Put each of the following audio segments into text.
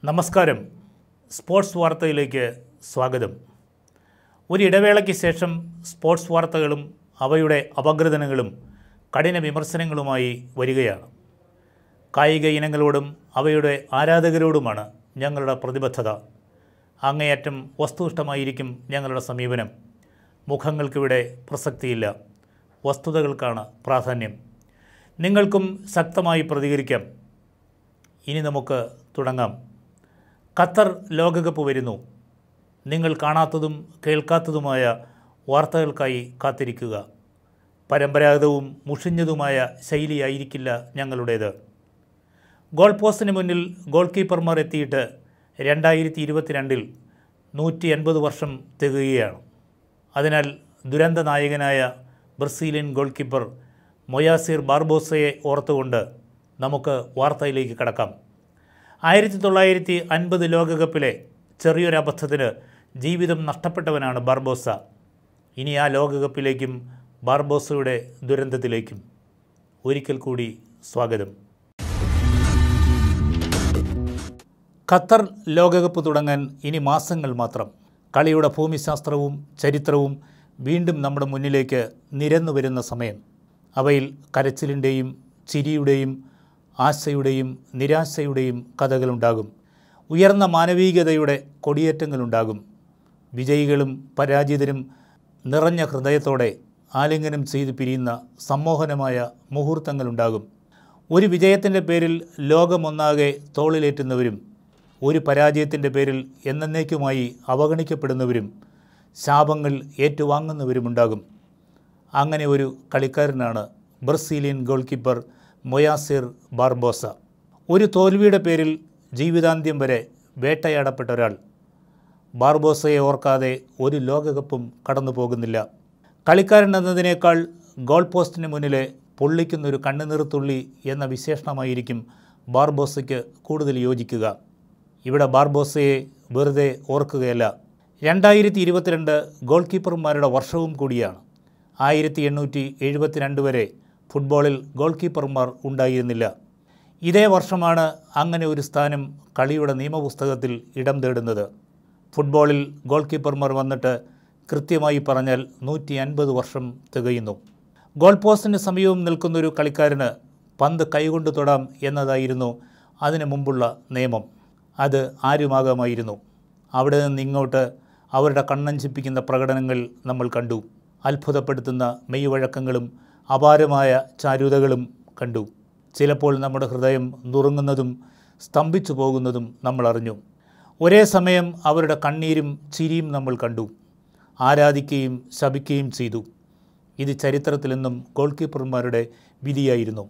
നമസ്കാരം സ്പോർട്സ് വാർത്തയിലേക്ക് സ്വാഗതം ഒരു ഇടവേളയ്ക്ക് ശേഷം സ്പോർട്സ് വാർത്തകളും അവയുടെ അപഗ്രഥനങ്ങളും കഠിന വിമർശനങ്ങളുമായി വരികയാണ് കായിക ഇനങ്ങളോടും അവയുടെ ആരാധകരോടുമാണ് ഞങ്ങളുടെ പ്രതിബദ്ധത അങ്ങേയറ്റം വസ്തുനിഷ്ഠമായിരിക്കും ഞങ്ങളുടെ സമീപനം മുഖങ്ങൾക്കിവിടെ പ്രസക്തിയില്ല വസ്തുതകൾക്കാണ് പ്രാധാന്യം നിങ്ങൾക്കും ശക്തമായി പ്രതികരിക്കാം ഇനി നമുക്ക് തുടങ്ങാം ഖത്തർ ലോകകപ്പ് വരുന്നു നിങ്ങൾ കാണാത്തതും കേൾക്കാത്തതുമായ വാർത്തകൾക്കായി കാത്തിരിക്കുക പരമ്പരാഗതവും മുഷിഞ്ഞതുമായ ശൈലിയായിരിക്കില്ല ഞങ്ങളുടേത് ഗോൾ പോസ്റ്റിന് മുന്നിൽ ഗോൾ കീപ്പർമാർ എത്തിയിട്ട് രണ്ടായിരത്തി ഇരുപത്തിരണ്ടിൽ നൂറ്റി എൺപത് വർഷം തികയുകയാണ് അതിനാൽ ദുരന്ത നായകനായ ബ്രസീലിയൻ ഗോൾ കീപ്പർ മൊയാസിർ ബാർബോസയെ ഓർത്തുകൊണ്ട് നമുക്ക് വാർത്തയിലേക്ക് കടക്കാം ആയിരത്തി തൊള്ളായിരത്തി അൻപത് ലോകകപ്പിലെ ചെറിയൊരു അബദ്ധത്തിന് ജീവിതം നഷ്ടപ്പെട്ടവനാണ് ബാർബോസ ഇനി ആ ലോകകപ്പിലേക്കും ബാർബോസയുടെ ദുരന്തത്തിലേക്കും ഒരിക്കൽ കൂടി സ്വാഗതം ഖത്തർ ലോകകപ്പ് തുടങ്ങാൻ ഇനി മാസങ്ങൾ മാത്രം കളിയുടെ ഭൂമിശാസ്ത്രവും ചരിത്രവും വീണ്ടും നമ്മുടെ മുന്നിലേക്ക് നിരന്നു വരുന്ന സമയം അവയിൽ കരച്ചിലിൻ്റെയും ചിരിയുടെയും ആശയുടെയും നിരാശയുടെയും കഥകളുണ്ടാകും ഉയർന്ന മാനവികതയുടെ കൊടിയേറ്റങ്ങളുണ്ടാകും വിജയികളും പരാജിതരും നിറഞ്ഞ ഹൃദയത്തോടെ ആലിംഗനം ചെയ്ത് പിരിയുന്ന സമ്മോഹനമായ മുഹൂർത്തങ്ങളുണ്ടാകും ഒരു വിജയത്തിൻ്റെ പേരിൽ ലോകമൊന്നാകെ തോളിലേറ്റുന്നവരും ഒരു പരാജയത്തിൻ്റെ പേരിൽ എന്നേക്കുമായി അവഗണിക്കപ്പെടുന്നവരും ശാപങ്ങൾ ഏറ്റുവാങ്ങുന്നവരുമുണ്ടാകും അങ്ങനെ ഒരു കളിക്കാരനാണ് Brazilian goal keeper Moacir Barbosa ഒരു തോൽവിയുടെ പേരിൽ ജീവിതാന്ത്യം വരെ വേട്ടയാടപ്പെട്ട ഒരാൾ ബാർബോസയെ ഓർക്കാതെ ഒരു ലോകകപ്പും കടന്നു പോകുന്നില്ല കളിക്കാരൻ എന്നതിനേക്കാൾ ഗോൾ പോസ്റ്റിന് മുന്നിലെ പൊള്ളിക്കുന്നൊരു കണ്ണുനീർത്തുള്ളി എന്ന വിശേഷണമായിരിക്കും ബാർബോസയ്ക്ക് കൂടുതൽ യോജിക്കുക ഇവിടെ ബാർബോസയെ വെറുതെ ഓർക്കുകയല്ല രണ്ടായിരത്തി ഇരുപത്തിരണ്ട് ഗോൾ കീപ്പർമാരുടെ വർഷവും കൂടിയാണ് ആയിരത്തി എണ്ണൂറ്റി എഴുപത്തിരണ്ട് വരെ ഫുട്ബോളിൽ ഗോൾ കീപ്പർമാർ ഉണ്ടായിരുന്നില്ല ഇതേ വർഷമാണ് അങ്ങനെ ഒരു സ്ഥാനം കളിയുടെ നിയമപുസ്തകത്തിൽ ഇടം തേടുന്നത് ഫുട്ബോളിൽ ഗോൾ കീപ്പർമാർ വന്നിട്ട് കൃത്യമായി പറഞ്ഞാൽ നൂറ്റി അൻപത് വർഷം തികയുന്നു ഗോൾ പോസ്റ്റിന് സമീപം നിൽക്കുന്നൊരു കളിക്കാരന് പന്ത് കൈകൊണ്ട് തൊടാം എന്നതായിരുന്നു അതിനു മുമ്പുള്ള നിയമം അത് ആരുമാകാമായിരുന്നു അവിടെ നിന്ന് ഇങ്ങോട്ട് അവരുടെ കണ്ണഞ്ചിപ്പിക്കുന്ന പ്രകടനങ്ങൾ നമ്മൾ കണ്ടു അത്ഭുതപ്പെടുത്തുന്ന മെയ്വഴക്കങ്ങളും അപാരമായ ചാരുതകളും കണ്ടു ചിലപ്പോൾ നമ്മുടെ ഹൃദയം നുറുങ്ങുന്നതും സ്തംഭിച്ചു പോകുന്നതും നമ്മൾ അറിഞ്ഞു ഒരേ സമയം അവരുടെ കണ്ണീരും ചിരിയും നമ്മൾ കണ്ടു ആരാധിക്കുകയും ശപിക്കുകയും ചെയ്തു ഇത് ചരിത്രത്തിൽ നിന്നും ഗോൾ കീപ്പർമാരുടെ വിധിയായിരുന്നു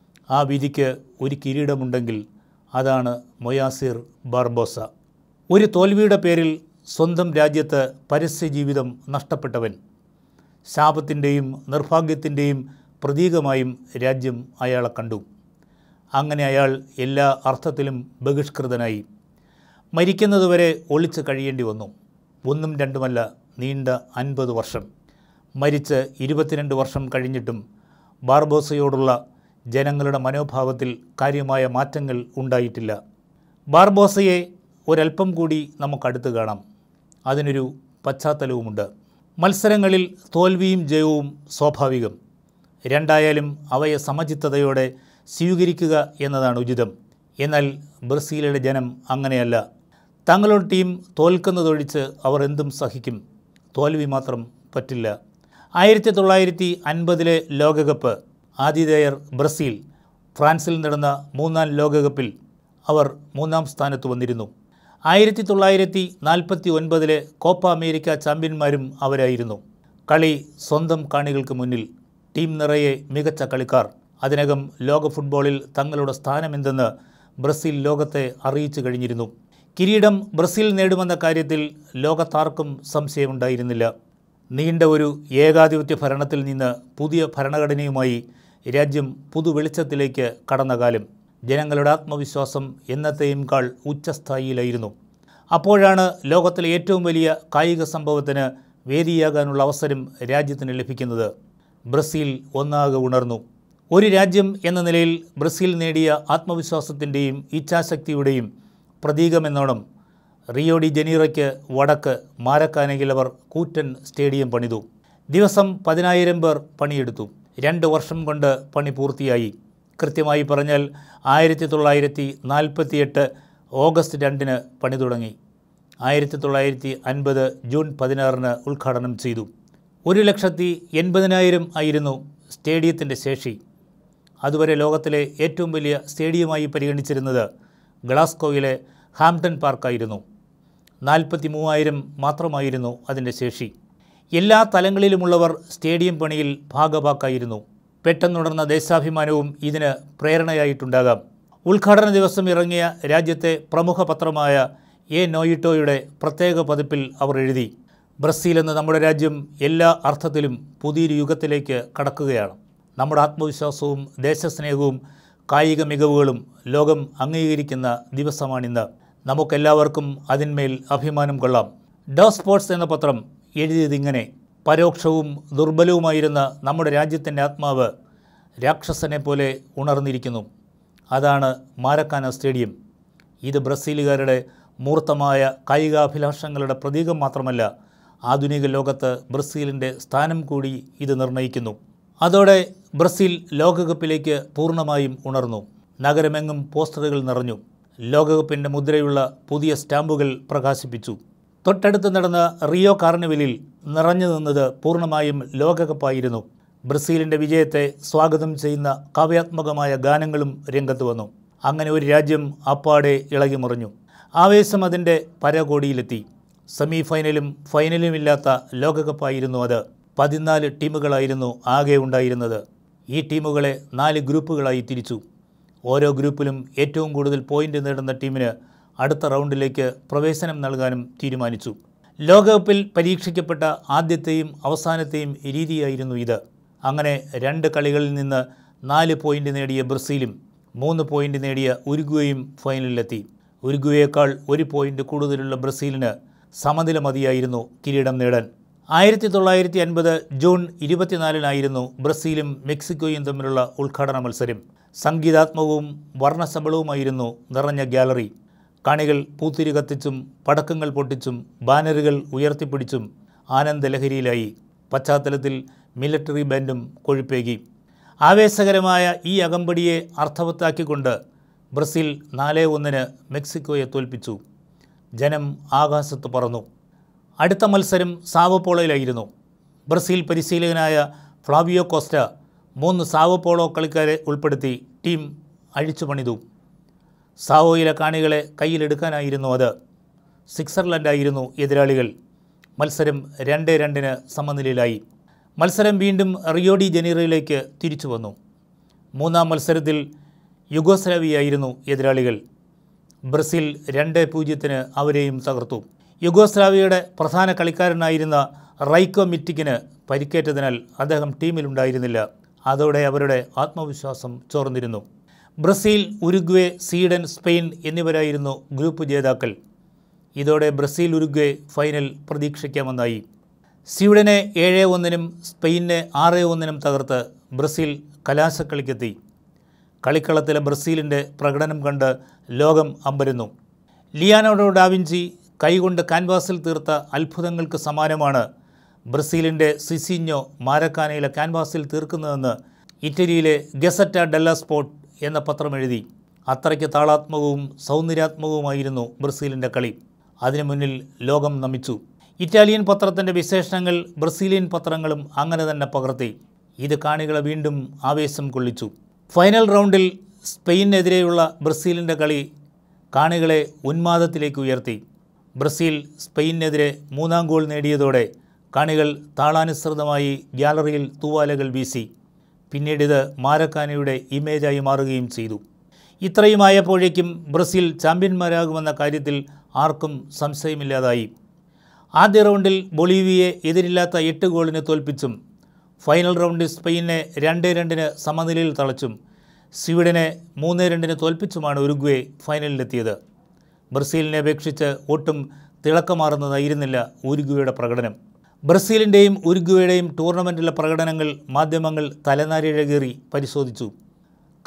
ആ വിധിക്ക് ഒരു കിരീടമുണ്ടെങ്കിൽ അതാണ് മൊയാസിർ ബാർബോസ ഒരു തോൽവിയുടെ പേരിൽ സ്വന്തം രാജ്യത്ത് പരസ്യ ജീവിതം നഷ്ടപ്പെട്ടവൻ ശാപത്തിൻ്റെയും നിർഭാഗ്യത്തിൻ്റെയും പ്രതീകമായും രാജ്യം അയാളെ കണ്ടു അങ്ങനെ അയാൾ എല്ലാ അർത്ഥത്തിലും ബഹിഷ്കൃതനായി മരിക്കുന്നതുവരെ ഒളിച്ച് കഴിയേണ്ടി വന്നു ഒന്നും രണ്ടുമല്ല നീണ്ട അൻപത് വർഷം മരിച്ച് ഇരുപത്തിരണ്ട് വർഷം കഴിഞ്ഞിട്ടും ബാർബോസയോടുള്ള ജനങ്ങളുടെ മനോഭാവത്തിൽ കാര്യമായ മാറ്റങ്ങൾ ഉണ്ടായിട്ടില്ല ബാർബോസയെ ഒരല്പം കൂടി നമുക്കടുത്ത് കാണാം അതിനൊരു പശ്ചാത്തലവുമുണ്ട് മത്സരങ്ങളിൽ തോൽവിയും ജയവും സ്വാഭാവികം രണ്ടായാലും അവയെ സമചിത്തതയോടെ സ്വീകരിക്കുക എന്നതാണ് ഉചിതം എന്നാൽ ബ്രസീലിലെ ജനം അങ്ങനെയല്ല തങ്ങളുടെ ടീം തോൽക്കുന്നതൊഴിച്ച് അവർ എന്തും സഹിക്കും തോൽവി മാത്രം പറ്റില്ല ആയിരത്തി തൊള്ളായിരത്തി അൻപതിലെ ലോകകപ്പ് ആതിഥേയർ ബ്രസീൽ ഫ്രാൻസിൽ നടന്ന മൂന്നാം ലോകകപ്പിൽ അവർ മൂന്നാം സ്ഥാനത്ത് വന്നിരുന്നു ആയിരത്തി തൊള്ളായിരത്തി നാൽപ്പത്തി ഒൻപതിലെ കോപ്പ അമേരിക്ക ചാമ്പ്യന്മാരും അവരായിരുന്നു കളി സ്വന്തം കാണികൾക്ക് മുന്നിൽ ടീം നിറയെ മികച്ച കളിക്കാർ അതിനകം ലോക ഫുട്ബോളിൽ തങ്ങളുടെ സ്ഥാനമെന്തെന്ന് ബ്രസീൽ ലോകത്തെ അറിയിച്ചു കഴിഞ്ഞിരുന്നു കിരീടം ബ്രസീൽ നേടുമെന്ന കാര്യത്തിൽ ലോകത്താർക്കും സംശയമുണ്ടായിരുന്നില്ല നീണ്ട ഒരു ഏകാധിപത്യ ഭരണത്തിൽ നിന്ന് പുതിയ ഭരണഘടനയുമായി രാജ്യം പുതുവെളിച്ചത്തിലേക്ക് കടന്ന കാലം ജനങ്ങളുടെ ആത്മവിശ്വാസം എന്നത്തെയും കാൾ ഉച്ചസ്ഥായിയിലായിരുന്നു അപ്പോഴാണ് ലോകത്തിലെ ഏറ്റവും വലിയ കായിക സംഭവത്തിന് വേദിയാകാനുള്ള അവസരം രാജ്യത്തിന് ലഭിക്കുന്നത് ബ്രസീൽ ഒന്നാകെ ഉണർന്നു ഒരു രാജ്യം എന്ന നിലയിൽ ബ്രസീൽ നേടിയ ആത്മവിശ്വാസത്തിൻ്റെയും ഇച്ഛാശക്തിയുടെയും പ്രതീകമെന്നോണം റിയോ ഡി ജനീറയ്ക്ക് വടക്ക് മാരക്കാനയിൽ അവർ കൂറ്റൻ സ്റ്റേഡിയം പണിതു ദിവസം പതിനായിരം പേർ പണിയെടുത്തു രണ്ട് വർഷം കൊണ്ട് പണി പൂർത്തിയായി കൃത്യമായി പറഞ്ഞാൽ ആയിരത്തി തൊള്ളായിരത്തി നാൽപ്പത്തിയെട്ട് ഓഗസ്റ്റ് രണ്ടിന് പണി തുടങ്ങി ആയിരത്തി തൊള്ളായിരത്തി അൻപത് ജൂൺ പതിനാറിന് ഉദ്ഘാടനം ചെയ്തു ഒരു ലക്ഷത്തി എൺപതിനായിരം ആയിരുന്നു സ്റ്റേഡിയത്തിൻ്റെ ശേഷി അതുവരെ ലോകത്തിലെ ഏറ്റവും വലിയ സ്റ്റേഡിയമായി പരിഗണിച്ചിരുന്നത് ഗ്ലാസ്കോയിലെ ഹാംപ്ടൺ പാർക്കായിരുന്നു നാൽപ്പത്തി മൂവായിരം മാത്രമായിരുന്നു അതിൻ്റെ ശേഷി എല്ലാ തലങ്ങളിലുമുള്ളവർ സ്റ്റേഡിയം പണിയിൽ ഭാഗഭാക്കായിരുന്നു പെട്ടെന്നുണർന്ന ദേശാഭിമാനവും ഇതിന് പ്രേരണയായിട്ടുണ്ടാകാം ഉദ്ഘാടന ദിവസം ഇറങ്ങിയ രാജ്യത്തെ പ്രമുഖ പത്രമായ എ നോയിട്ടോയുടെ പ്രത്യേക പതിപ്പിൽ അവർ എഴുതി ബ്രസീൽ എന്ന നമ്മുടെ രാജ്യം എല്ലാ അർത്ഥത്തിലും പുതിയൊരു യുഗത്തിലേക്ക് കടക്കുകയാണ് നമ്മുടെ ആത്മവിശ്വാസവും ദേശസ്നേഹവും കായിക മികവുകളും ലോകം അംഗീകരിക്കുന്ന ദിവസമാണിന്ന് നമുക്കെല്ലാവർക്കും അതിന്മേൽ അഭിമാനം കൊള്ളാം ഡോ സ്പോർട്സ് എന്ന പത്രം എഴുതിയതിങ്ങനെ പരോക്ഷവും ദുർബലവുമായിരുന്ന നമ്മുടെ രാജ്യത്തിൻ്റെ ആത്മാവ് രാക്ഷസനെ പോലെ ഉണർന്നിരിക്കുന്നു അതാണ് മാരക്കാന സ്റ്റേഡിയം ഇത് ബ്രസീലുകാരുടെ മൂർത്തമായ കായികാഭിലാഷങ്ങളുടെ പ്രതീകം മാത്രമല്ല ആധുനിക ലോകത്ത് ബ്രസീലിൻ്റെ സ്ഥാനം കൂടി ഇത് നിർണ്ണയിക്കുന്നു അതോടെ ബ്രസീൽ ലോകകപ്പിലേക്ക് പൂർണ്ണമായും ഉണർന്നു നഗരമെങ്ങും പോസ്റ്ററുകൾ നിറഞ്ഞു ലോകകപ്പിൻ്റെ മുദ്രയുള്ള പുതിയ സ്റ്റാമ്പുകൾ പ്രകാശിപ്പിച്ചു തൊട്ടടുത്ത് നടന്ന റിയോ കാർണിവലിൽ നിറഞ്ഞു നിന്നത് പൂർണ്ണമായും ലോകകപ്പായിരുന്നു ബ്രസീലിൻ്റെ വിജയത്തെ സ്വാഗതം ചെയ്യുന്ന കാവ്യാത്മകമായ ഗാനങ്ങളും രംഗത്ത് വന്നു അങ്ങനെ ഒരു രാജ്യം അപ്പാടെ ഇളകിമറിഞ്ഞു ആവേശം അതിൻ്റെ പരകോടിയിലെത്തി സെമി ഫൈനലും ഫൈനലുമില്ലാത്ത ലോകകപ്പായിരുന്നു അത് പതിനാല് ടീമുകളായിരുന്നു ആകെ ഉണ്ടായിരുന്നത് ഈ ടീമുകളെ നാല് ഗ്രൂപ്പുകളായി തിരിച്ചു ഓരോ ഗ്രൂപ്പിലും ഏറ്റവും കൂടുതൽ പോയിന്റ് നേടുന്ന ടീമിന് അടുത്ത റൗണ്ടിലേക്ക് പ്രവേശനം നൽകാനും തീരുമാനിച്ചു ലോകകപ്പിൽ പരീക്ഷിക്കപ്പെട്ട ആദ്യത്തെയും അവസാനത്തെയും രീതിയായിരുന്നു ഇത് അങ്ങനെ രണ്ട് കളികളിൽ നിന്ന് നാല് പോയിന്റ് നേടിയ ബ്രസീലും മൂന്ന് പോയിന്റ് നേടിയ ഉരുഗ്വേയും ഫൈനലിലെത്തി ഉരുഗ്വേയേക്കാൾ ഒരു പോയിന്റ് കൂടുതലുള്ള ബ്രസീലിന് സമനില മതിയായിരുന്നു കിരീടം നേടാൻ ആയിരത്തി തൊള്ളായിരത്തി അൻപത് ജൂൺ ഇരുപത്തിനാലിനായിരുന്നു ബ്രസീലും മെക്സിക്കോയും തമ്മിലുള്ള ഉദ്ഘാടന മത്സരം സംഗീതാത്മകവും വർണ്ണശബളവുമായിരുന്നു നിറഞ്ഞ ഗ്യാലറി കാണികൾ പൂത്തിരി കത്തിച്ചും പടക്കങ്ങൾ പൊട്ടിച്ചും ബാനറുകൾ ഉയർത്തിപ്പിടിച്ചും ആനന്ദലഹരിയിലായി പശ്ചാത്തലത്തിൽ മിലിറ്ററി ബാൻഡും കൊഴുപ്പേകി ആവേശകരമായ ഈ അകമ്പടിയെ അർത്ഥവത്താക്കിക്കൊണ്ട് ബ്രസീൽ നാല് ഒന്നിന് മെക്സിക്കോയെ തോൽപ്പിച്ചു ജനം ആകാശത്ത് പറന്നു അടുത്ത മത്സരം സാവപ്പോളയിലായിരുന്നു ബ്രസീൽ പരിശീലകനായ ഫ്ലാവിയോ കോസ്റ്റ മൂന്ന് സാവപ്പോളോ കളിക്കാരെ ഉൾപ്പെടുത്തി ടീം അഴിച്ചു പണിതു സാവോയിലെ കാണികളെ കയ്യിലെടുക്കാനായിരുന്നു അത് സ്വിറ്റ്സർലൻഡായിരുന്നു എതിരാളികൾ മത്സരം രണ്ട് രണ്ടിന് സമനിലയിലായി മത്സരം വീണ്ടും റിയോ ഡി ജനീറോയിലേക്ക് തിരിച്ചു വന്നു മൂന്നാം മത്സരത്തിൽ യുഗോസ്ലാവിയായിരുന്നു എതിരാളികൾ ബ്രസീൽ രണ്ട് പൂജ്യത്തിന് അവരെയും തകർത്തു യുഗോസ്ലാവിയയുടെ പ്രധാന കളിക്കാരനായിരുന്ന റൈക്കോ മിറ്റിക്കിന് പരിക്കേറ്റതിനാൽ അദ്ദേഹം ടീമിലുണ്ടായിരുന്നില്ല അതോടെ അവരുടെ ആത്മവിശ്വാസം ചോർന്നിരുന്നു ബ്രസീൽ ഉരുഗ്വേ സ്വീഡൻ സ്പെയിൻ എന്നിവരായിരുന്നു ഗ്രൂപ്പ് ജേതാക്കൾ ഇതോടെ ബ്രസീൽ ഉരുഗ്വേ ഫൈനൽ പ്രതീക്ഷിക്കാമെന്നായി സ്വീഡനെ ഏഴ് ഒന്നിനും സ്പെയിനെ ആറ് ഒന്നിനും തകർത്ത് ബ്രസീൽ കലാശക്കളിക്കെത്തി കളിക്കളത്തിലെ ബ്രസീലിൻ്റെ പ്രകടനം കണ്ട് ലോകം അമ്പരുന്നു ലിയാനോഡോ ഡാവിഞ്ചി കൈകൊണ്ട് കാൻവാസിൽ തീർത്ത അത്ഭുതങ്ങൾക്ക് സമാനമാണ് ബ്രസീലിൻ്റെ സിസിഞ്ഞോ മാരക്കാനയിലെ കാൻവാസിൽ തീർക്കുന്നതെന്ന് ഇറ്റലിയിലെ ഗസറ്റ ഡെല്ല സ്പോർട്ട് എന്ന പത്രം എഴുതി അത്രയ്ക്ക് താളാത്മകവും സൗന്ദര്യാത്മകവുമായിരുന്നു ബ്രസീലിൻ്റെ കളി അതിനു മുന്നിൽ ലോകം നമിച്ചു ഇറ്റാലിയൻ പത്രത്തിൻ്റെ വിശേഷണങ്ങൾ ബ്രസീലിയൻ പത്രങ്ങളും അങ്ങനെ തന്നെ പകർത്തി ഇത് കാണികളെ വീണ്ടും ആവേശം കൊള്ളിച്ചു ഫൈനൽ റൗണ്ടിൽ സ്പെയിനെതിരെയുള്ള ബ്രസീലിൻ്റെ കളി കാണികളെ ഉന്മാദത്തിലേക്ക് ഉയർത്തി ബ്രസീൽ സ്പെയിനെതിരെ മൂന്നാം ഗോൾ നേടിയതോടെ കാണികൾ താളാനുസൃതമായി ഗ്യാലറിയിൽ തൂവാലകൾ വീശി പിന്നീട് ഇത് മാരക്കാനയുടെ ഇമേജായി മാറുകയും ചെയ്തു ഇത്രയുമായപ്പോഴേക്കും ബ്രസീൽ ചാമ്പ്യന്മാരാകുമെന്ന കാര്യത്തിൽ ആർക്കും സംശയമില്ലാതായി ആദ്യ റൗണ്ടിൽ ബൊളീവിയെ എതിരില്ലാത്ത എട്ട് ഗോളിന് തോൽപ്പിച്ചും ഫൈനൽ റൗണ്ടിൽ സ്പെയിനെ രണ്ട് രണ്ടിന് സമനിലയിൽ തളച്ചും സ്വീഡനെ മൂന്ന് രണ്ടിന് തോൽപ്പിച്ചുമാണ് ഉരുഗ്വേ ഫൈനലിലെത്തിയത് ബ്രസീലിനെ അപേക്ഷിച്ച് ഒട്ടും തിളക്കമാറുന്നതായിരുന്നില്ല ഉരുഗ്വയുടെ പ്രകടനം ബ്രസീലിൻ്റെയും ഉരുഗ്വയുടെയും ടൂർണമെൻറ്റിലെ പ്രകടനങ്ങൾ മാധ്യമങ്ങൾ തലനാരിഴകേറി പരിശോധിച്ചു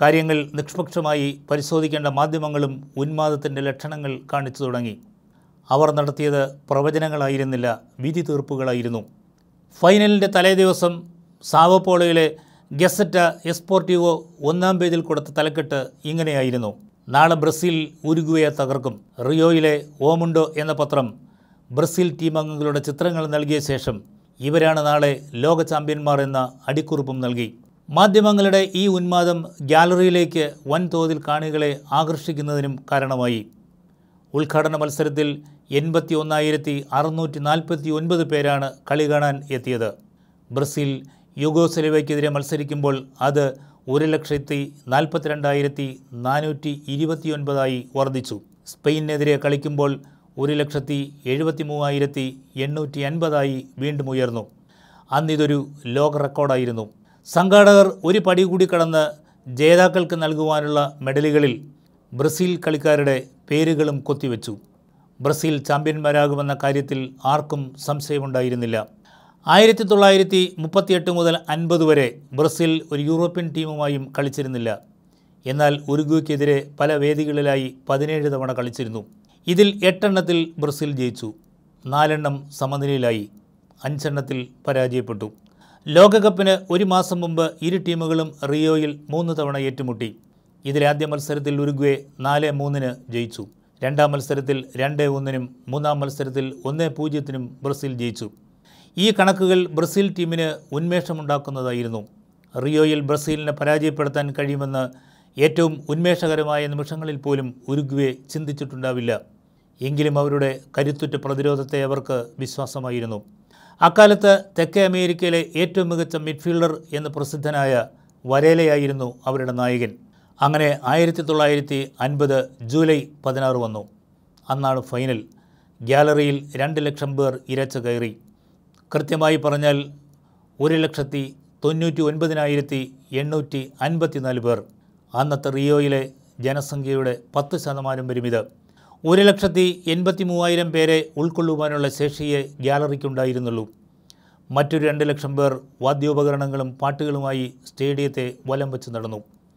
കാര്യങ്ങൾ നിഷ്പക്ഷമായി പരിശോധിക്കേണ്ട മാധ്യമങ്ങളും ഉന്മാദത്തിൻ്റെ ലക്ഷണങ്ങൾ കാണിച്ചു തുടങ്ങി അവർ നടത്തിയത് പ്രവചനങ്ങളായിരുന്നില്ല വിധി തീർപ്പുകളായിരുന്നു ഫൈനലിൻ്റെ തലേദിവസം സാവപ്പോളയിലെ ഗസറ്റ എസ്പോർട്ടീവോ ഒന്നാം പേജിൽ കൊടുത്ത തലക്കെട്ട് ഇങ്ങനെയായിരുന്നു നാളെ ബ്രസീൽ ഉരുഗുവയെ തകർക്കും റിയോയിലെ ഓമുണ്ടോ എന്ന പത്രം ബ്രസീൽ ടീം അംഗങ്ങളുടെ ചിത്രങ്ങൾ നൽകിയ ശേഷം ഇവരാണ് നാളെ ലോക ചാമ്പ്യന്മാർ എന്ന അടിക്കുറിപ്പും നൽകി മാധ്യമങ്ങളുടെ ഈ ഉന്മാദം ഗാലറിയിലേക്ക് വൻതോതിൽ കാണികളെ ആകർഷിക്കുന്നതിനും കാരണമായി ഉദ്ഘാടന മത്സരത്തിൽ എൺപത്തി ഒന്നായിരത്തി അറുന്നൂറ്റി നാൽപ്പത്തി ഒൻപത് പേരാണ് കളി കാണാൻ എത്തിയത് ബ്രസീൽ യുഗോസ്ലവയ്ക്കെതിരെ മത്സരിക്കുമ്പോൾ അത് ഒരു ലക്ഷത്തി നാൽപ്പത്തിരണ്ടായിരത്തി നാനൂറ്റി ഇരുപത്തിയൊൻപതായി വർദ്ധിച്ചു സ്പെയിനെതിരെ കളിക്കുമ്പോൾ ഒരു ലക്ഷത്തി എഴുപത്തി മൂവായിരത്തി എണ്ണൂറ്റി അൻപതായി വീണ്ടും ഉയർന്നു അന്നിതൊരു ലോക റെക്കോർഡായിരുന്നു സംഘാടകർ ഒരു പടി കൂടി കടന്ന് ജേതാക്കൾക്ക് നൽകുവാനുള്ള മെഡലുകളിൽ ബ്രസീൽ കളിക്കാരുടെ പേരുകളും കൊത്തിവെച്ചു ബ്രസീൽ ചാമ്പ്യന്മാരാകുമെന്ന കാര്യത്തിൽ ആർക്കും സംശയമുണ്ടായിരുന്നില്ല ആയിരത്തി തൊള്ളായിരത്തി മുപ്പത്തിയെട്ട് മുതൽ അൻപത് വരെ ബ്രസീൽ ഒരു യൂറോപ്യൻ ടീമുമായും കളിച്ചിരുന്നില്ല എന്നാൽ ഉറുഗ്വയ്ക്കെതിരെ പല വേദികളിലായി പതിനേഴ് തവണ കളിച്ചിരുന്നു ഇതിൽ എട്ടെണ്ണത്തിൽ ബ്രസീൽ ജയിച്ചു നാലെണ്ണം സമനിലയിലായി അഞ്ചെണ്ണത്തിൽ പരാജയപ്പെട്ടു ലോകകപ്പിന് ഒരു മാസം മുമ്പ് ഇരു ടീമുകളും റിയോയിൽ മൂന്ന് തവണ ഏറ്റുമുട്ടി ഇതിലെ ആദ്യ മത്സരത്തിൽ ഉറുഗ്വേ നാല് മൂന്നിന് ജയിച്ചു രണ്ടാം മത്സരത്തിൽ രണ്ട് ഒന്നിനും മൂന്നാം മത്സരത്തിൽ ഒന്ന് പൂജ്യത്തിനും ബ്രസീൽ ജയിച്ചു ഈ കണക്കുകൾ ബ്രസീൽ ടീമിന് ഉന്മേഷമുണ്ടാക്കുന്നതായിരുന്നു റിയോയിൽ ബ്രസീലിനെ പരാജയപ്പെടുത്താൻ കഴിയുമെന്ന് ഏറ്റവും ഉന്മേഷകരമായ നിമിഷങ്ങളിൽ പോലും ഉരുഗ്വേ ചിന്തിച്ചിട്ടുണ്ടാവില്ല എങ്കിലും അവരുടെ കരുത്തുറ്റ പ്രതിരോധത്തെ അവർക്ക് വിശ്വാസമായിരുന്നു അക്കാലത്ത് തെക്കേ അമേരിക്കയിലെ ഏറ്റവും മികച്ച മിഡ്ഫീൽഡർ എന്ന് പ്രസിദ്ധനായ വരേലയായിരുന്നു അവരുടെ നായകൻ അങ്ങനെ ആയിരത്തി തൊള്ളായിരത്തി അൻപത് ജൂലൈ പതിനാറ് വന്നു അന്നാണ് ഫൈനൽ ഗ്യാലറിയിൽ രണ്ട് ലക്ഷം പേർ ഇരച്ച കയറി കൃത്യമായി പറഞ്ഞാൽ ഒരു ലക്ഷത്തി തൊണ്ണൂറ്റി ഒൻപതിനായിരത്തി എണ്ണൂറ്റി അൻപത്തിനാല് പേർ അന്നത്തെ റിയോയിലെ ജനസംഖ്യയുടെ പത്ത് ശതമാനം വരും ഇത് ഒരു ലക്ഷത്തി എൺപത്തി മൂവായിരം പേരെ ഉൾക്കൊള്ളുവാനുള്ള ശേഷിയെ ഗ്യാലറിക്കുണ്ടായിരുന്നുള്ളൂ മറ്റൊരു രണ്ട് ലക്ഷം പേർ വാദ്യോപകരണങ്ങളും പാട്ടുകളുമായി സ്റ്റേഡിയത്തെ വലം വെച്ച് നടന്നു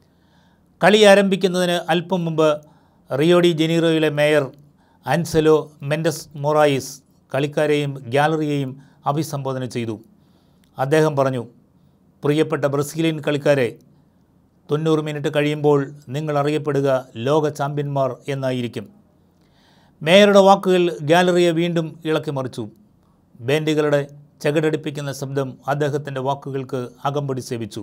കളി ആരംഭിക്കുന്നതിന് അല്പം മുമ്പ് റിയോഡി ജനീറോയിലെ മേയർ അൻസെലോ മെൻഡസ് മൊറായിസ് കളിക്കാരെയും ഗ്യാലറിയെയും അഭിസംബോധന ചെയ്തു അദ്ദേഹം പറഞ്ഞു പ്രിയപ്പെട്ട ബ്രസീലിയൻ കളിക്കാരെ തൊണ്ണൂറ് മിനിറ്റ് കഴിയുമ്പോൾ നിങ്ങൾ അറിയപ്പെടുക ലോക ചാമ്പ്യന്മാർ എന്നായിരിക്കും മേയറുടെ വാക്കുകൾ ഗാലറിയെ വീണ്ടും ഇളക്കിമറിച്ചു ബാൻഡുകളുടെ ചകിടടിപ്പിക്കുന്ന ശബ്ദം അദ്ദേഹത്തിൻ്റെ വാക്കുകൾക്ക് അകമ്പടി സേവിച്ചു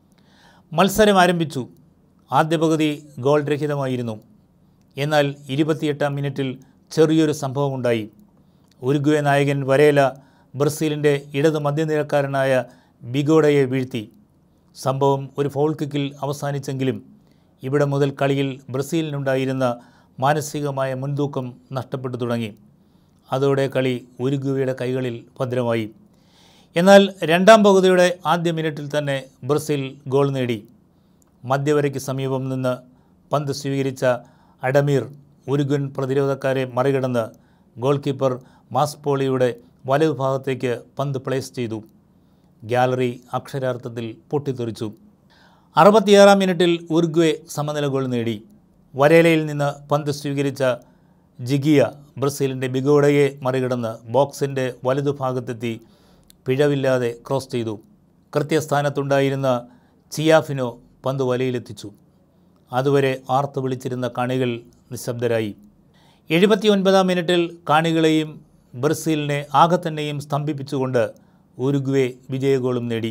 മത്സരം ആരംഭിച്ചു ആദ്യ പകുതി ഗോൾ രഹിതമായിരുന്നു എന്നാൽ ഇരുപത്തിയെട്ടാം മിനിറ്റിൽ ചെറിയൊരു സംഭവമുണ്ടായി ഉരുഗ്വേ നായകൻ വരേല ബ്രസീലിൻ്റെ ഇടത് മധ്യനിരക്കാരനായ ബിഗോഡയെ വീഴ്ത്തി സംഭവം ഒരു ഫൗൾ കിക്കിൽ അവസാനിച്ചെങ്കിലും ഇവിടെ മുതൽ കളിയിൽ ബ്രസീലിനുണ്ടായിരുന്ന മാനസികമായ മുൻതൂക്കം നഷ്ടപ്പെട്ടു തുടങ്ങി അതോടെ കളി ഉരുഗ്വയുടെ കൈകളിൽ ഭദ്രമായി എന്നാൽ രണ്ടാം പകുതിയുടെ ആദ്യ മിനിറ്റിൽ തന്നെ ബ്രസീൽ ഗോൾ നേടി മധ്യവരയ്ക്ക് സമീപം നിന്ന് പന്ത് സ്വീകരിച്ച അഡമീർ ഉരുഗൻ പ്രതിരോധക്കാരെ മറികടന്ന് ഗോൾ കീപ്പർ മാസ്പോളിയുടെ വലതുഭാഗത്തേക്ക് പന്ത് പ്ലേസ് ചെയ്തു ഗാലറി അക്ഷരാർത്ഥത്തിൽ പൊട്ടിത്തെറിച്ചു അറുപത്തിയാറാം മിനിറ്റിൽ ഉറുഗ്വേ സമനില ഗോൾ നേടി വരേലയിൽ നിന്ന് പന്ത് സ്വീകരിച്ച ജിഗിയ ബ്രസീലിൻ്റെ ബിഗോഡയെ മറികടന്ന് ബോക്സിൻ്റെ വലതുഭാഗത്തെത്തി പിഴവില്ലാതെ ക്രോസ് ചെയ്തു കൃത്യസ്ഥാനത്തുണ്ടായിരുന്ന ചിയാഫിനോ പന്ത് വലയിലെത്തിച്ചു അതുവരെ ആർത്തു വിളിച്ചിരുന്ന കാണികൾ നിശബ്ദരായി എഴുപത്തിയൊൻപതാം മിനിറ്റിൽ കാണികളെയും ബ്രസീലിനെ ആകെ തന്നെയും സ്തംഭിപ്പിച്ചുകൊണ്ട് ഉരുഗ്വേ വിജയഗോളും നേടി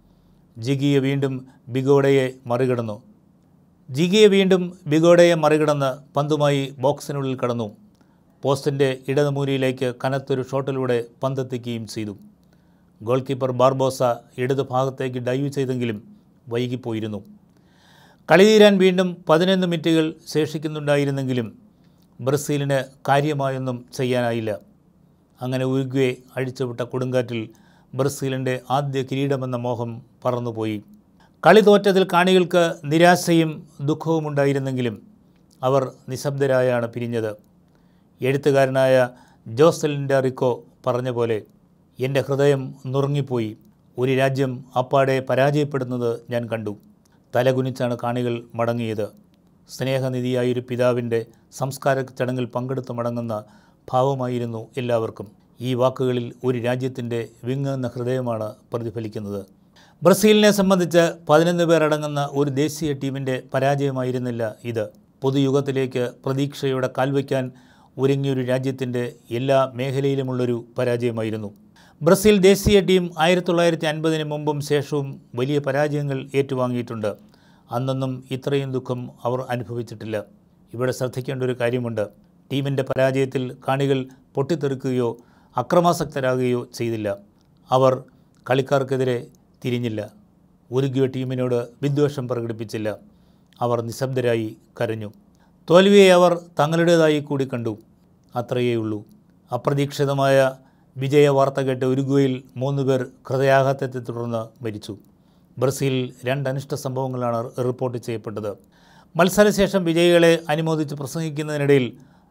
ജിഗിയെ വീണ്ടും ബിഗോഡയെ മറികടന്നു ജിഗിയെ വീണ്ടും ബിഗോഡയെ മറികടന്ന് പന്തുമായി ബോക്സിനുള്ളിൽ കടന്നു പോസ്റ്റിൻ്റെ ഇടതുമൂലയിലേക്ക് കനത്തൊരു ഷോട്ടിലൂടെ പന്തെത്തിക്കുകയും ചെയ്തു ഗോൾ കീപ്പർ ബാർബോസ ഇടത് ഭാഗത്തേക്ക് ഡൈവ് ചെയ്തെങ്കിലും വൈകിപ്പോയിരുന്നു കളി തീരാൻ വീണ്ടും പതിനൊന്ന് മിനിറ്റുകൾ ശേഷിക്കുന്നുണ്ടായിരുന്നെങ്കിലും ബ്രസീലിന് കാര്യമായൊന്നും ചെയ്യാനായില്ല അങ്ങനെ ഉരുഗ്വേ അഴിച്ചുവിട്ട കൊടുങ്കാറ്റിൽ ബ്രസീലിൻ്റെ ആദ്യ കിരീടമെന്ന മോഹം പറന്നുപോയി കളി തോറ്റതിൽ കാണികൾക്ക് നിരാശയും ദുഃഖവും ഉണ്ടായിരുന്നെങ്കിലും അവർ നിശബ്ദരായാണ് പിരിഞ്ഞത് എഴുത്തുകാരനായ ജോസലിൻ്റെ റിക്കോ പറഞ്ഞ പോലെ എൻ്റെ ഹൃദയം നുറുങ്ങിപ്പോയി ഒരു രാജ്യം അപ്പാടെ പരാജയപ്പെടുന്നത് ഞാൻ കണ്ടു തലകുനിച്ചാണ് കാണികൾ മടങ്ങിയത് സ്നേഹനിധിയായൊരു പിതാവിൻ്റെ സംസ്കാര ചടങ്ങിൽ പങ്കെടുത്ത് മടങ്ങുന്ന ഭാവമായിരുന്നു എല്ലാവർക്കും ഈ വാക്കുകളിൽ ഒരു രാജ്യത്തിൻ്റെ വിങ്ങുന്ന ഹൃദയമാണ് പ്രതിഫലിക്കുന്നത് ബ്രസീലിനെ സംബന്ധിച്ച് പതിനൊന്ന് പേരടങ്ങുന്ന ഒരു ദേശീയ ടീമിൻ്റെ പരാജയമായിരുന്നില്ല ഇത് പുതുയുഗത്തിലേക്ക് പ്രതീക്ഷയോടെ കാൽവയ്ക്കാൻ ഒരുങ്ങിയൊരു രാജ്യത്തിൻ്റെ എല്ലാ മേഖലയിലുമുള്ളൊരു പരാജയമായിരുന്നു ബ്രസീൽ ദേശീയ ടീം ആയിരത്തി തൊള്ളായിരത്തി അൻപതിന് മുമ്പും ശേഷവും വലിയ പരാജയങ്ങൾ ഏറ്റുവാങ്ങിയിട്ടുണ്ട് അന്നൊന്നും ഇത്രയും ദുഃഖം അവർ അനുഭവിച്ചിട്ടില്ല ഇവിടെ ശ്രദ്ധിക്കേണ്ട ഒരു കാര്യമുണ്ട് ടീമിൻ്റെ പരാജയത്തിൽ കാണികൾ പൊട്ടിത്തെറിക്കുകയോ അക്രമാസക്തരാകുകയോ ചെയ്തില്ല അവർ കളിക്കാർക്കെതിരെ തിരിഞ്ഞില്ല ഉരുഗ്വ ടീമിനോട് വിദ്വേഷം പ്രകടിപ്പിച്ചില്ല അവർ നിശബ്ദരായി കരഞ്ഞു തോൽവിയെ അവർ തങ്ങളുടേതായി കൂടി കണ്ടു അത്രയേ ഉള്ളൂ അപ്രതീക്ഷിതമായ വിജയ വാർത്ത കേട്ട് ഉരുഗ്വയിൽ മൂന്ന് പേർ ഹൃദയാഘാതത്തെ തുടർന്ന് മരിച്ചു ബ്രസീലിൽ രണ്ട് അനിഷ്ട സംഭവങ്ങളാണ് റിപ്പോർട്ട് ചെയ്യപ്പെട്ടത് മത്സരശേഷം വിജയികളെ അനുമോദിച്ച് പ്രസംഗിക്കുന്നതിനിടയിൽ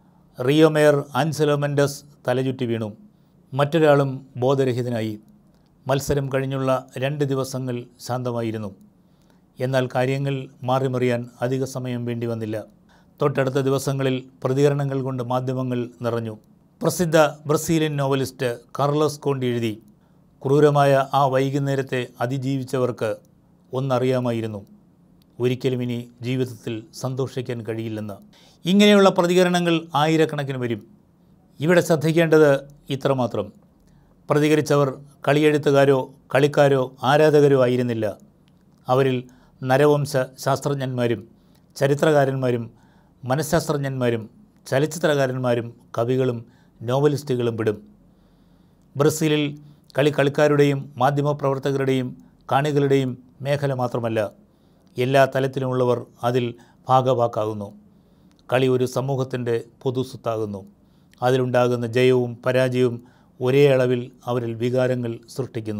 റിയോ മേയർ ആൻസലോ മെൻഡസ് തലചുറ്റി വീണു മറ്റൊരാളും ബോധരഹിതനായി മത്സരം കഴിഞ്ഞുള്ള രണ്ട് ദിവസങ്ങൾ ശാന്തമായിരുന്നു എന്നാൽ കാര്യങ്ങൾ മാറിമറിയാൻ അധിക സമയം വേണ്ടി വന്നില്ല തൊട്ടടുത്ത ദിവസങ്ങളിൽ പ്രതികരണങ്ങൾ കൊണ്ട് മാധ്യമങ്ങൾ നിറഞ്ഞു പ്രസിദ്ധ ബ്രസീലിയൻ നോവലിസ്റ്റ് കാർലോസ് കോണ്ടി എഴുതി ക്രൂരമായ ആ വൈകുന്നേരത്തെ അതിജീവിച്ചവർക്ക് ഒന്നറിയാമായിരുന്നു ഒരിക്കലും ഇനി ജീവിതത്തിൽ സന്തോഷിക്കാൻ കഴിയില്ലെന്ന് ഇങ്ങനെയുള്ള പ്രതികരണങ്ങൾ ആയിരക്കണക്കിന് വരും ഇവിടെ ശ്രദ്ധിക്കേണ്ടത് ഇത്രമാത്രം പ്രതികരിച്ചവർ കളിയെഴുത്തുകാരോ കളിക്കാരോ ആരാധകരോ ആയിരുന്നില്ല അവരിൽ നരവംശ ശാസ്ത്രജ്ഞന്മാരും ചരിത്രകാരന്മാരും മനഃശാസ്ത്രജ്ഞന്മാരും ചലച്ചിത്രകാരന്മാരും കവികളും നോവലിസ്റ്റുകളും വിടും ബ്രസീലിൽ കളി കളിക്കാരുടെയും മാധ്യമപ്രവർത്തകരുടെയും കാണികളുടെയും മേഖല മാത്രമല്ല എല്ലാ തലത്തിലുമുള്ളവർ അതിൽ ഭാഗവാക്കാകുന്നു കളി ഒരു സമൂഹത്തിൻ്റെ പൊതുസ്വത്താകുന്നു അതിലുണ്ടാകുന്ന ജയവും പരാജയവും ഒരേ അളവിൽ അവരിൽ വികാരങ്ങൾ സൃഷ്ടിക്കുന്നു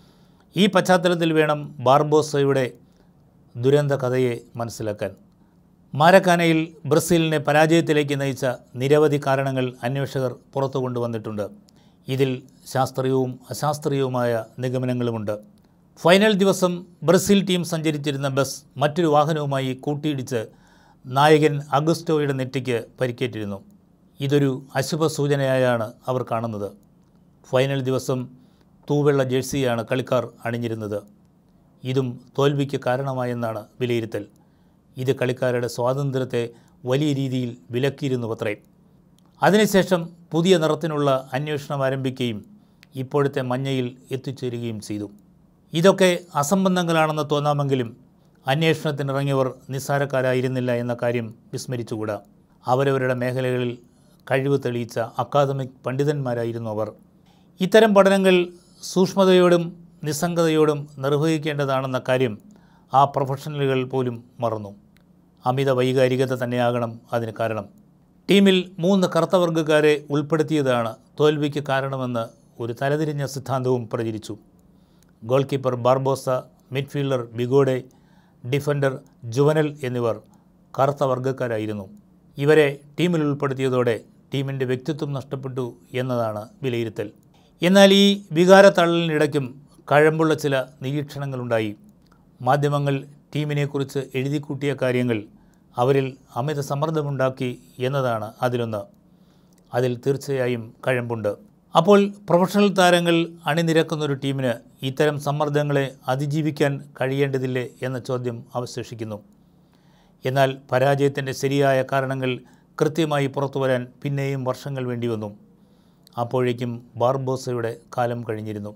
ഈ പശ്ചാത്തലത്തിൽ വേണം ബാർബോസയുടെ ദുരന്ത കഥയെ മനസ്സിലാക്കാൻ മാരക്കാനയിൽ ബ്രസീലിനെ പരാജയത്തിലേക്ക് നയിച്ച നിരവധി കാരണങ്ങൾ അന്വേഷകർ പുറത്തു കൊണ്ടുവന്നിട്ടുണ്ട് ഇതിൽ ശാസ്ത്രീയവും അശാസ്ത്രീയവുമായ നിഗമനങ്ങളുമുണ്ട് ഫൈനൽ ദിവസം ബ്രസീൽ ടീം സഞ്ചരിച്ചിരുന്ന ബസ് മറ്റൊരു വാഹനവുമായി കൂട്ടിയിടിച്ച് നായകൻ അഗസ്റ്റോയുടെ നെറ്റിക്ക് പരിക്കേറ്റിരുന്നു ഇതൊരു അശുഭ സൂചനയായാണ് അവർ കാണുന്നത് ഫൈനൽ ദിവസം തൂവെള്ള ജേഴ്സിയാണ് കളിക്കാർ അണിഞ്ഞിരുന്നത് ഇതും തോൽവിക്ക് കാരണമായെന്നാണ് വിലയിരുത്തൽ ഇത് കളിക്കാരുടെ സ്വാതന്ത്ര്യത്തെ വലിയ രീതിയിൽ വിലക്കിയിരുന്നു അത്രേ അതിനുശേഷം പുതിയ നിറത്തിനുള്ള അന്വേഷണം ആരംഭിക്കുകയും ഇപ്പോഴത്തെ മഞ്ഞയിൽ എത്തിച്ചേരുകയും ചെയ്തു ഇതൊക്കെ അസംബന്ധങ്ങളാണെന്ന് തോന്നാമെങ്കിലും അന്വേഷണത്തിനിറങ്ങിയവർ നിസ്സാരക്കാരായിരുന്നില്ല എന്ന കാര്യം വിസ്മരിച്ചുകൂടാ അവരവരുടെ മേഖലകളിൽ കഴിവ് തെളിയിച്ച അക്കാദമിക് പണ്ഡിതന്മാരായിരുന്നു അവർ ഇത്തരം പഠനങ്ങൾ സൂക്ഷ്മതയോടും നിസ്സംഗതയോടും നിർവഹിക്കേണ്ടതാണെന്ന കാര്യം ആ പ്രൊഫഷണലുകൾ പോലും മറന്നു അമിത വൈകാരികത തന്നെയാകണം അതിന് കാരണം ടീമിൽ മൂന്ന് കറുത്തവർഗ്ഗക്കാരെ ഉൾപ്പെടുത്തിയതാണ് തോൽവിക്ക് കാരണമെന്ന് ഒരു തലതിരിഞ്ഞ സിദ്ധാന്തവും പ്രചരിച്ചു goal keeper Barbosa midfielder Bigode defender Juvenal എന്നിവർ കറുത്ത വർഗ്ഗക്കാരായിരുന്നു ഇവരെ ടീമിൽ ഉൾപ്പെടുത്തിയതോടെ ടീമിൻ്റെ വ്യക്തിത്വം നഷ്ടപ്പെട്ടു എന്നതാണ് വിലയിരുത്തൽ എന്നാൽ ഈ വികാരത്തള്ളലിനിടയ്ക്കും കഴമ്പുള്ള ചില നിരീക്ഷണങ്ങളുണ്ടായി മാധ്യമങ്ങൾ ടീമിനെക്കുറിച്ച് എഴുതിക്കൂട്ടിയ കാര്യങ്ങൾ അവരിൽ അമിത സമ്മർദ്ദമുണ്ടാക്കി എന്നതാണ് അതിലൊന്ന് അതിൽ തീർച്ചയായും കഴമ്പുണ്ട് അപ്പോൾ പ്രൊഫഷണൽ താരങ്ങൾ അണിനിരക്കുന്ന ഒരു ടീമിന് ഇത്തരം സമ്മർദ്ദങ്ങളെ അതിജീവിക്കാൻ കഴിയേണ്ടതില്ലേ എന്ന ചോദ്യം അവശേഷിക്കുന്നു എന്നാൽ പരാജയത്തിൻ്റെ ശരിയായ കാരണങ്ങൾ കൃത്യമായി പുറത്തു വരാൻ പിന്നെയും വർഷങ്ങൾ വേണ്ടി വന്നു അപ്പോഴേക്കും ബാർബോസയുടെ കാലം കഴിഞ്ഞിരുന്നു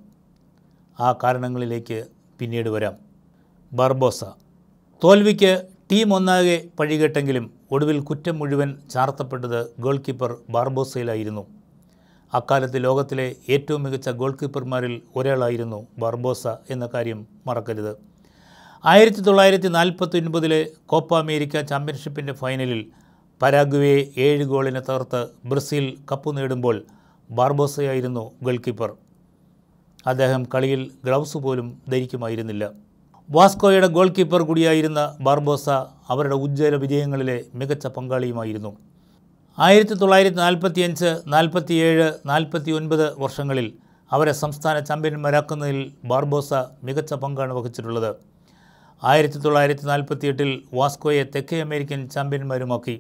ആ കാരണങ്ങളിലേക്ക് പിന്നീട് വരാം ബാർബോസ തോൽവിക്ക് ടീം ഒന്നാകെ പഴികെട്ടെങ്കിലും ഒടുവിൽ കുറ്റം മുഴുവൻ ചാർത്തപ്പെട്ടത് ഗോൾ കീപ്പർ ബാർബോസയിലായിരുന്നു അക്കാലത്ത് ലോകത്തിലെ ഏറ്റവും മികച്ച ഗോൾ കീപ്പർമാരിൽ ഒരാളായിരുന്നു ബാർബോസ എന്ന കാര്യം മറക്കരുത് ആയിരത്തി തൊള്ളായിരത്തി നാൽപ്പത്തി ഒൻപതിലെ കോപ്പ അമേരിക്ക ചാമ്പ്യൻഷിപ്പിൻ്റെ ഫൈനലിൽ പരാഗ്വയെ ഏഴ് ഗോളിന് തകർത്ത് ബ്രസീൽ കപ്പ് നേടുമ്പോൾ ബാർബോസയായിരുന്നു ഗോൾ കീപ്പർ അദ്ദേഹം കളിയിൽ ഗ്ലൗസ് പോലും ധരിക്കുമായിരുന്നില്ല വാസ്കോയുടെ ഗോൾ കീപ്പർ കൂടിയായിരുന്ന ബാർബോസ അവരുടെ ഉജ്ജ്വല വിജയങ്ങളിലെ മികച്ച പങ്കാളിയുമായിരുന്നു ആയിരത്തി തൊള്ളായിരത്തി നാൽപ്പത്തി അഞ്ച് നാൽപ്പത്തിയേഴ് നാൽപ്പത്തി ഒൻപത് വർഷങ്ങളിൽ അവരെ സംസ്ഥാന ചാമ്പ്യന്മാരാക്കുന്നതിൽ ബാർബോസ മികച്ച പങ്കാണ് വഹിച്ചിട്ടുള്ളത് ആയിരത്തി തൊള്ളായിരത്തി നാൽപ്പത്തി എട്ടിൽ വാസ്കോയെ തെക്കേ അമേരിക്കൻ ചാമ്പ്യന്മാരുമാക്കി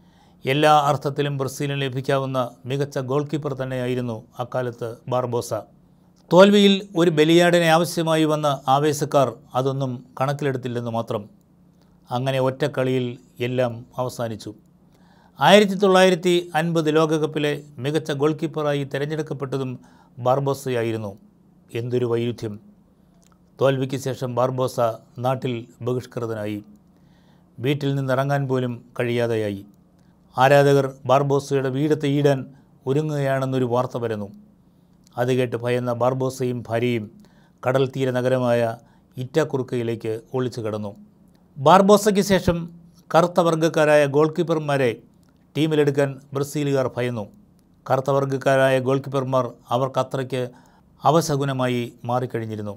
എല്ലാ അർത്ഥത്തിലും ബ്രസീലിന് ലഭിക്കാവുന്ന മികച്ച ഗോൾ കീപ്പർ തന്നെയായിരുന്നു അക്കാലത്ത് ബാർബോസ തോൽവിയിൽ ഒരു ബലിയാടിനെ ആവശ്യമായി വന്ന ആവേശക്കാർ അതൊന്നും കണക്കിലെടുത്തില്ലെന്ന് മാത്രം അങ്ങനെ ഒറ്റക്കളിയിൽ എല്ലാം അവസാനിച്ചു ആയിരത്തി തൊള്ളായിരത്തി അൻപത് ലോകകപ്പിലെ മികച്ച ഗോൾ കീപ്പറായി തിരഞ്ഞെടുക്കപ്പെട്ടതും ബാർബോസയായിരുന്നു എന്തൊരു വൈരുദ്ധ്യം തോൽവിക്ക് ശേഷം ബാർബോസ നാട്ടിൽ ബഹിഷ്കൃതനായി വീട്ടിൽ നിന്നിറങ്ങാൻ പോലും കഴിയാതെയായി ആരാധകർ ബാർബോസയുടെ വീടത്ത് ഈടാൻ ഒരുങ്ങുകയാണെന്നൊരു വാർത്ത വരുന്നു അത് കേട്ട് ഭയന്ന ബാർബോസയും ഭാര്യയും കടൽ തീര നഗരമായ ഇറ്റാക്കുറുക്കയിലേക്ക് ഒളിച്ചു കടന്നു ബാർബോസയ്ക്ക് ശേഷം കറുത്ത വർഗ്ഗക്കാരായ ഗോൾ കീപ്പർമാരെ ടീമിലെടുക്കാൻ ബ്രസീലുകാർ ഭയന്നു കറുത്ത വർഗ്ഗക്കാരായ ഗോൾ കീപ്പർമാർ അവർക്കത്രയ്ക്ക് അവശകുനമായി മാറിക്കഴിഞ്ഞിരുന്നു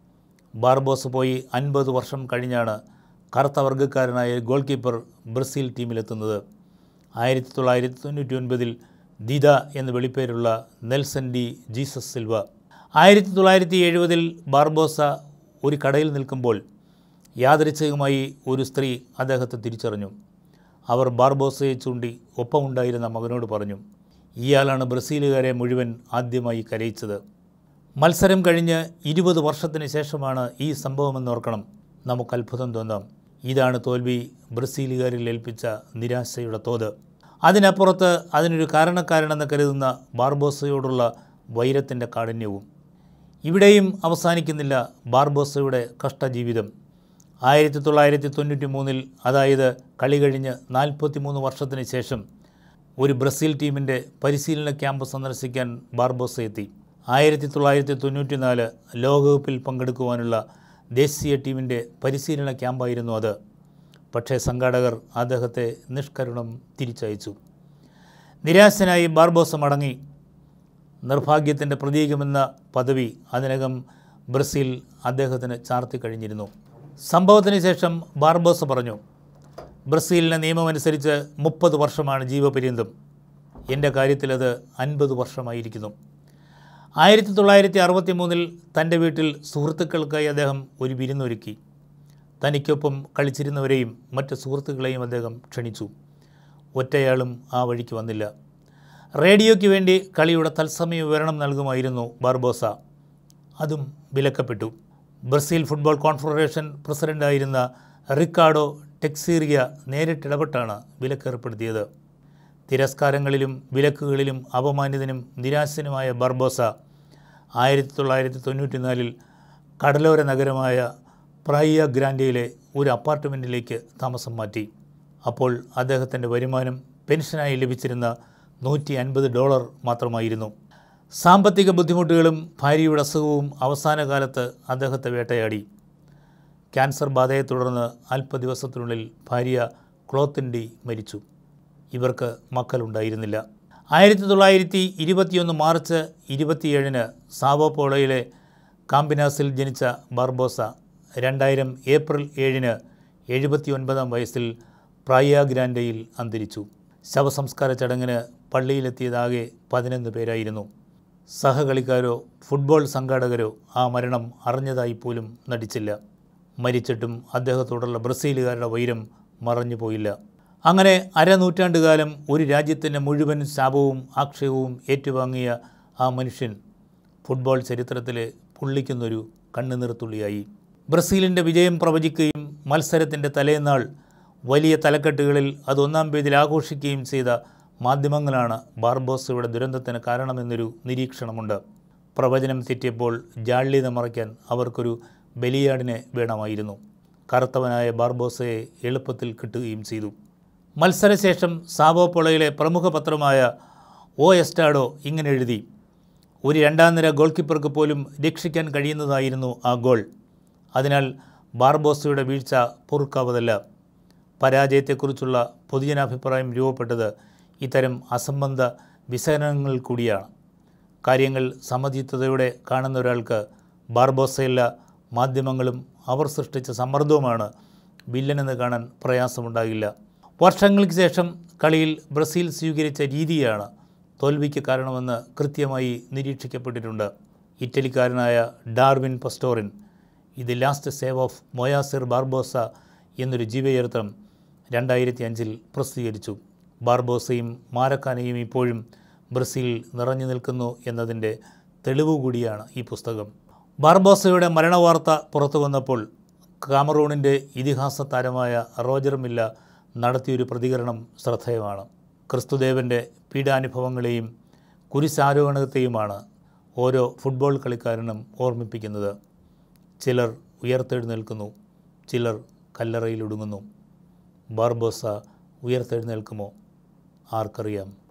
ബാർബോസ് പോയി അൻപത് വർഷം കഴിഞ്ഞാണ് കറുത്ത വർഗ്ഗക്കാരനായ ഗോൾ കീപ്പർ ബ്രസീൽ ടീമിലെത്തുന്നത് ആയിരത്തി തൊള്ളായിരത്തി തൊണ്ണൂറ്റി ഒൻപതിൽ ദിദ എന്ന് വെളിപ്പേരുള്ള നെൽസൺ ഡി ജീസസ് സിൽവ ആയിരത്തി തൊള്ളായിരത്തി എഴുപതിൽ ബാർബോസ ഒരു കടയിൽ നിൽക്കുമ്പോൾ യാദൃച്ഛികമായി ഒരു സ്ത്രീ അദ്ദേഹത്തെ തിരിച്ചറിഞ്ഞു അവർ ബാർബോസയെ ചൂണ്ടി ഒപ്പമുണ്ടായിരുന്ന മകനോട് പറഞ്ഞു ഇയാളാണ് ബ്രസീലുകാരെ മുഴുവൻ ആദ്യമായി കരയിച്ചത് മത്സരം കഴിഞ്ഞ് ഇരുപത് വർഷത്തിന് ശേഷമാണ് ഈ സംഭവമെന്ന് ഓർക്കണം നമുക്ക് അത്ഭുതം തോന്നാം ഇതാണ് തോൽവി ബ്രസീലുകാരിൽ ഏൽപ്പിച്ച നിരാശയുടെ തോത് അതിനപ്പുറത്ത് അതിനൊരു കാരണക്കാരനെന്ന് കരുതുന്ന ബാർബോസയോടുള്ള വൈരത്തിൻ്റെ കാഠിന്യവും ഇവിടെയും അവസാനിക്കുന്നില്ല ബാർബോസയുടെ കഷ്ടജീവിതം ആയിരത്തി തൊള്ളായിരത്തി തൊണ്ണൂറ്റി മൂന്നിൽ അതായത് കളി കഴിഞ്ഞ് നാൽപ്പത്തി മൂന്ന് വർഷത്തിന് ശേഷം ഒരു ബ്രസീൽ ടീമിൻ്റെ പരിശീലന ക്യാമ്പ് സന്ദർശിക്കാൻ ബാർബോസ എത്തി ആയിരത്തി തൊള്ളായിരത്തി തൊണ്ണൂറ്റി നാല് ലോകകപ്പിൽ പങ്കെടുക്കുവാനുള്ള ദേശീയ ടീമിൻ്റെ പരിശീലന ക്യാമ്പായിരുന്നു അത് പക്ഷേ സംഘാടകർ അദ്ദേഹത്തെ നിഷ്കരുണം തിരിച്ചയച്ചു നിരാശനായി ബാർബോസ മടങ്ങി നിർഭാഗ്യത്തിൻ്റെ പ്രതീകമെന്ന പദവി അതിനകം ബ്രസീൽ അദ്ദേഹത്തിന് ചാർത്തി കഴിഞ്ഞിരുന്നു സംഭവത്തിന് ശേഷം ബാർബോസ പറഞ്ഞു ബ്രസീലിൻ്റെ നിയമമനുസരിച്ച് മുപ്പത് വർഷമാണ് ജീവപര്യന്തം എൻ്റെ കാര്യത്തിൽ അത് അൻപത് വർഷമായിരിക്കുന്നു ആയിരത്തി തൊള്ളായിരത്തി അറുപത്തി മൂന്നിൽ തൻ്റെ വീട്ടിൽ സുഹൃത്തുക്കൾക്കായി അദ്ദേഹം ഒരു വിരുന്നൊരുക്കി തനിക്കൊപ്പം കളിച്ചിരുന്നവരെയും മറ്റ് സുഹൃത്തുക്കളെയും അദ്ദേഹം ക്ഷണിച്ചു ഒറ്റയാളും ആ വഴിക്ക് വന്നില്ല റേഡിയോയ്ക്ക് വേണ്ടി കളിയുടെ തത്സമയ വിവരണം നൽകുമായിരുന്നു ബാർബോസ അതും വിലക്കപ്പെട്ടു ബ്രസീൽ ഫുട്ബോൾ കോൺഫെഡറേഷൻ പ്രസിഡൻ്റായിരുന്ന റിക്കാർഡോ ടെക്സീറിയ നേരിട്ടിടപെട്ടാണ് വിലക്കേർപ്പെടുത്തിയത് തിരസ്കാരങ്ങളിലും വിലക്കുകളിലും അപമാനിതനും നിരാശനുമായ ബർബോസ ആയിരത്തി തൊള്ളായിരത്തി തൊണ്ണൂറ്റിനാലിൽ കടലോര നഗരമായ പ്രായ ഗ്രാൻഡയിലെ ഒരു അപ്പാർട്ട്മെൻറ്റിലേക്ക് താമസം മാറ്റി അപ്പോൾ അദ്ദേഹത്തിൻ്റെ വരുമാനം പെൻഷനായി ലഭിച്ചിരുന്ന നൂറ്റി അൻപത് ഡോളർ മാത്രമായിരുന്നു സാമ്പത്തിക ബുദ്ധിമുട്ടുകളും ഭാര്യയുടെ അസുഖവും അവസാന കാലത്ത് അദ്ദേഹത്തെ വേട്ടയാടി ക്യാൻസർ ബാധയെ തുടർന്ന് അല്പ ദിവസത്തിനുള്ളിൽ ഭാര്യ ക്ലോത്തിൻഡി മരിച്ചു ഇവർക്ക് മക്കളുണ്ടായിരുന്നില്ല ആയിരത്തി തൊള്ളായിരത്തി ഇരുപത്തിയൊന്ന് മാർച്ച് ഇരുപത്തിയേഴിന് സാവോപോളയിലെ കാമ്പിനാസിൽ ജനിച്ച ബാർബോസ രണ്ടായിരം ഏപ്രിൽ ഏഴിന് എഴുപത്തിയൊൻപതാം വയസ്സിൽ പ്രായ ഗ്രാൻഡയിൽ അന്തരിച്ചു ശവസംസ്കാര ചടങ്ങിന് പള്ളിയിലെത്തിയതാകെ പതിനൊന്ന് പേരായിരുന്നു സഹകളിക്കാരോ ഫുട്ബോൾ സംഘാടകരോ ആ മരണം അറിഞ്ഞതായി പോലും നടിച്ചില്ല മരിച്ചിട്ടും അദ്ദേഹത്തോടുള്ള ബ്രസീലുകാരുടെ വൈരം മറഞ്ഞുപോയില്ല അങ്ങനെ അരനൂറ്റാണ്ടുകാലം ഒരു രാജ്യത്തിൻ്റെ മുഴുവൻ ശാപവും ആക്ഷേപവും ഏറ്റുവാങ്ങിയ ആ മനുഷ്യൻ ഫുട്ബോൾ ചരിത്രത്തിലെ പുള്ളിക്കുന്നൊരു കണ്ണുനീർത്തുള്ളിയായി ബ്രസീലിൻ്റെ വിജയം പ്രവചിക്കുകയും മത്സരത്തിൻ്റെ തലേന്നാൾ വലിയ തലക്കെട്ടുകളിൽ അത് ഒന്നാം പേജിൽ ആഘോഷിക്കുകയും ചെയ്ത മാധ്യമങ്ങളാണ് ബാർബോസയുടെ ദുരന്തത്തിന് കാരണമെന്നൊരു നിരീക്ഷണമുണ്ട് പ്രവചനം തെറ്റിയപ്പോൾ ജാള്യത മറയ്ക്കാൻ അവർക്കൊരു ബലിയാടിനെ വേണമായിരുന്നു കറുത്തവനായ ബാർബോസയെ എളുപ്പത്തിൽ കിട്ടുകയും ചെയ്തു മത്സരശേഷം സാവോപ്പൊളയിലെ പ്രമുഖ പത്രമായ ഓ എസ്റ്റാഡോ ഇങ്ങനെ എഴുതി ഒരു രണ്ടാം നിര ഗോൾ കീപ്പർക്ക് പോലും രക്ഷിക്കാൻ കഴിയുന്നതായിരുന്നു ആ ഗോൾ അതിനാൽ ബാർബോസയുടെ വീഴ്ച പൊറുക്കാവതല്ല പരാജയത്തെക്കുറിച്ചുള്ള പൊതുജനാഭിപ്രായം രൂപപ്പെട്ടത് ഇത്തരം അസംബന്ധ വിശകലനങ്ങളിൽ കൂടിയാണ് കാര്യങ്ങൾ സമചിത്തതയോടെ കാണുന്ന ഒരാൾക്ക് ബാർബോസയല്ല മാധ്യമങ്ങളും അവർ സൃഷ്ടിച്ച സമ്മർദ്ദവുമാണ് വില്ലനെന്ന് കാണാൻ പ്രയാസമുണ്ടാകില്ല വർഷങ്ങൾക്ക് ശേഷം കളിയിൽ ബ്രസീൽ സ്വീകരിച്ച രീതിയാണ് തോൽവിക്ക് കാരണമെന്ന് കൃത്യമായി നിരീക്ഷിക്കപ്പെട്ടിട്ടുണ്ട് ഇറ്റലിക്കാരനായ ഡാർവിൻ പസ്റ്റോറിൻ ഇത് last save of Moacir Barbosa എന്നൊരു ജീവചരിത്രം രണ്ടായിരത്തി അഞ്ചിൽ പ്രസിദ്ധീകരിച്ചു ബാർബോസയും മാരക്കാനയും ഇപ്പോഴും ബ്രസീൽ നിറഞ്ഞു നിൽക്കുന്നു എന്നതിൻ്റെ തെളിവ് കൂടിയാണ് ഈ പുസ്തകം ബാർബോസയുടെ മരണവാർത്ത പുറത്തു വന്നപ്പോൾ കാമറൂണിൻ്റെ ഇതിഹാസ താരമായ റോജർ മില്ല നടത്തിയൊരു പ്രതികരണം ശ്രദ്ധേയമാണ് ക്രിസ്തുദേവൻ്റെ പീഡാനുഭവങ്ങളെയും കുരിശാരോഹണത്തെയുമാണ് ഓരോ ഫുട്ബോൾ കളിക്കാരനും ഓർമ്മിപ്പിക്കുന്നത് ചിലർ ഉയർത്തെഴുന്നേൽക്കുന്നു ചിലർ കല്ലറയിലൊടുങ്ങുന്നു ബാർബോസ ഉയർത്തെഴുന്നേൽക്കുമോ ആർക്കറിയാം